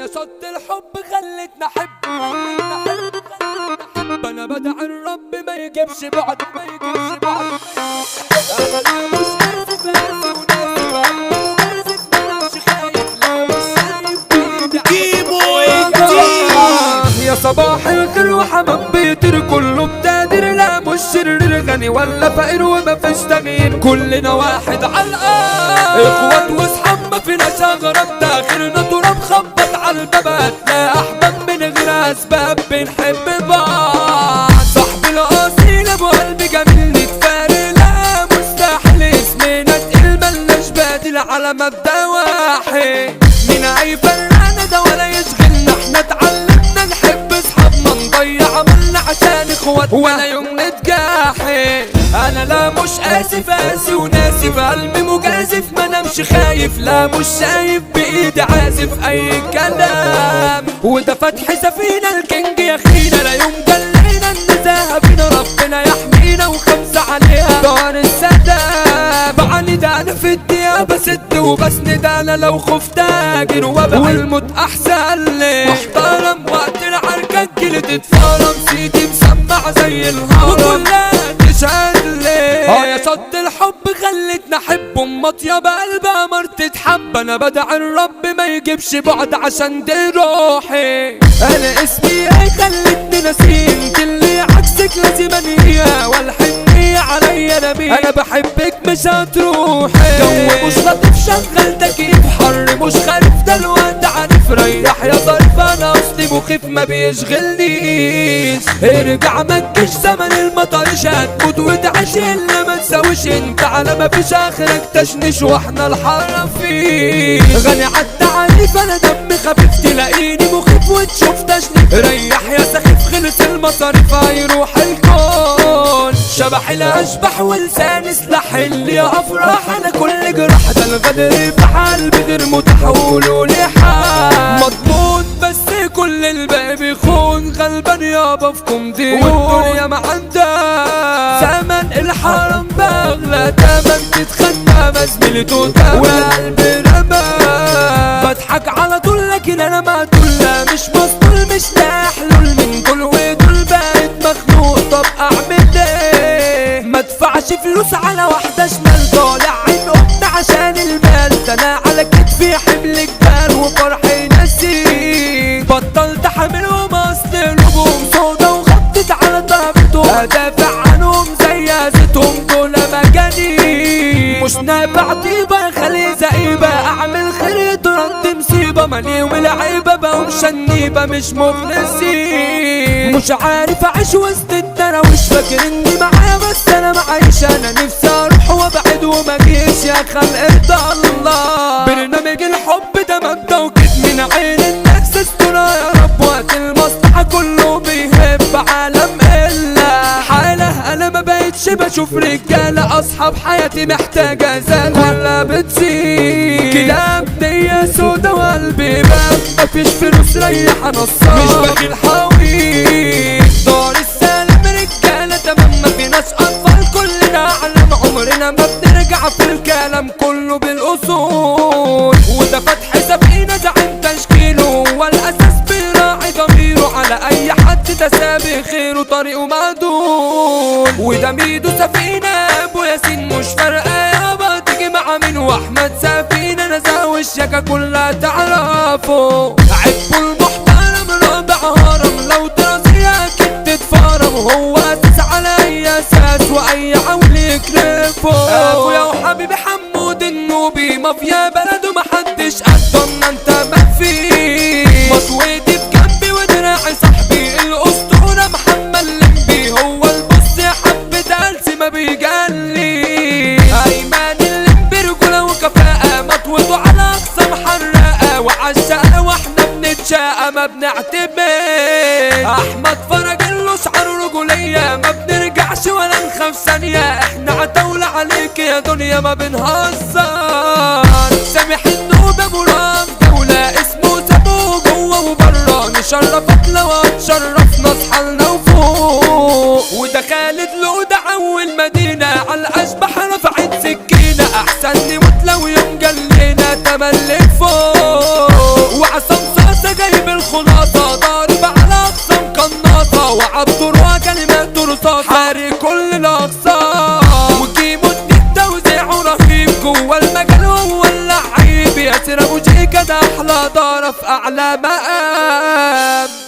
يا صد الحب خلتنا احب خلتنا احب انا بدعي الرب ما يجيبش بعد ما يجيبش بعد انا مش اسف اسف وناسف انا مش خايف لا مش خايف بإيدي جيبوا آه، يا صباح الخير وحمام بيطير كله بتقدير لا مش شرير غني ولا فقير وما فيش تغيير كلنا واحد على الارض اخوات واصحاب ما فيناش اغراب ده اخرنا تراب خبط على الباب لا احباب من غير اسباب بنحب بعض صاحبي الاصيل ابو قلب جميل نتفارق لا مستحيل اسمنا تقيل ملناش بديل على مبدا واحد من اي فرقنا ده ولا يشغلنا احنا اتعلمنا نحب اصحابنا نضيع عملنا عشان اخواتنا ولا يوم نتجاحد انا لا مش اسف اسي وناسي في قلبي مجازف ما انا مش خايف لا مش شايف بايدي عازف اي كلام وده فتح سفينة الكينج يا اخينا لا يوم جلينا النزاهة فينا ربنا يحمينا وخمسة عليها دار السداد بعاني ده انا في الديابة ست وبسند انا لو خفت اجر وابقى والموت احسن لي محترم وقت العركة الجيل تتفرم سيدي مسمع زي الهرم وكلها تشهد لي اه يا صد الحب خلتنا احب امك يا بقلب امر تتحب انا بدعي الرب ما يجيبش بعد عشان دي روحي انا اسمي ايه خلتني نسيم اللي عكسك لازم انهيها والحنية عليا انا مين انا بحبك مش هتروحي جو مش لطيف شغل تكييف حر مش خريف ده الوقت عارف ريح يا ظريف انا اصلي مخيف ما بيشغلنيش ارجع ما تجيش زمن المطرش هتموت وتعيش الا ما تساويش انت على ما فيش اخرك تشنش واحنا الحرة فيه غني عالتعريف انا دم خفيف تلاقيني مخيف وتشوف تشنيف ريح يا سخيف خلص المصاريف هيروح الكون شبح الاشبح ولساني سلاح اللي افراح انا كل جراح ده الغدر في حال بدر متحول لي حال مضمون بس كل الباقي بيخون غلبان يابا فيكم ديون والدنيا ما عندها زمن الحرم باغلى تمن تتخنى ما زميلي توتا والقلب رمى بضحك على طول لكن انا مقتول لا مش مسطول مش لاقي حلول من كل ودول بقيت مخنوق طب اعمل ايه ما ادفعش فلوس على واحدة شمال طالع عين امي عشان المال ده انا على كتفي حمل جبال وفرحي نسي بطلت حاملهم اصل الهجوم سودا وخطت على ضربتهم ادافع عنهم زي ازتهم دول مجاني مش نافع طيبة خلي زئيبة اعمل خير يترد مصيبة ماني والعيبة بقوم شنيبة مش مخلصين مش عارف اعيش وسط الدراويش فاكر اني معايا بس انا معيش انا نفسي اروح وابعد وما اجيش يا خلق الله برنامج الحب ده مبدا وكد من عين الناس استرا يا رب وقت المصلحة كله بيهب عالم الا حالة انا ما بقتش بشوف رجالة اصحاب حياتي محتاجة زال ولا بتزيد كلاب نية سودا وقلبي باب مفيش فلوس ريح نصاب مش باقي الحويط دار السلام رجالة تمام ما فيناش اطفال كلنا اعلم عمرنا ما بنرجع في الكلام كله بالاصول وده فتح سفينة زعيم تشكيله والاساس بيراعي ضميره على اي حد ده سابق خيره طريقه معدول وده ميدو سفينة ابو ياسين مش فارقة يابا تيجي مع مين واحمد سفينة نزا والشكا كلها تعرفه عبوا المحترم رابع هرم لو دراسية اكيد تتفرم وهو اساس على اي اساس واي عول يكرفه ابويا وحبيبي حمود النوبي مافيا بلده محدش قدامنا انت ما فيه مطويتي في جنبي ودراعي صاحبي الاسطورة محمد لمبي هو البص حبة قلسي ما بيجلي ايمن اللمبي رجولة وكفاءة مطوته على اقصى محرقة وعالشقة واحنا بنتشاقى ما بنعتمد احمد فرج له شعر رجولية ما بنرجعش ولا نخاف ثانية احنا عتاولة عليك يا دنيا ما بنهزر سامح النوبة مرام دولة اسمه سابوه جوه وبره نشرفك لو هتشرفنا اصحالنا وفوق وده خالد لودة اول مدينة على الاشبح رفعت سكينة احسن نموت لو يوم جلينا تملك فوق وعصام صاصة بطرق كلمات رصاص حارق كل الاقسام وجيبوا التوزيع رهيب جوه المجال هو اللعيب ياسر ابو شيكا ده احلى ضرب في اعلى مقام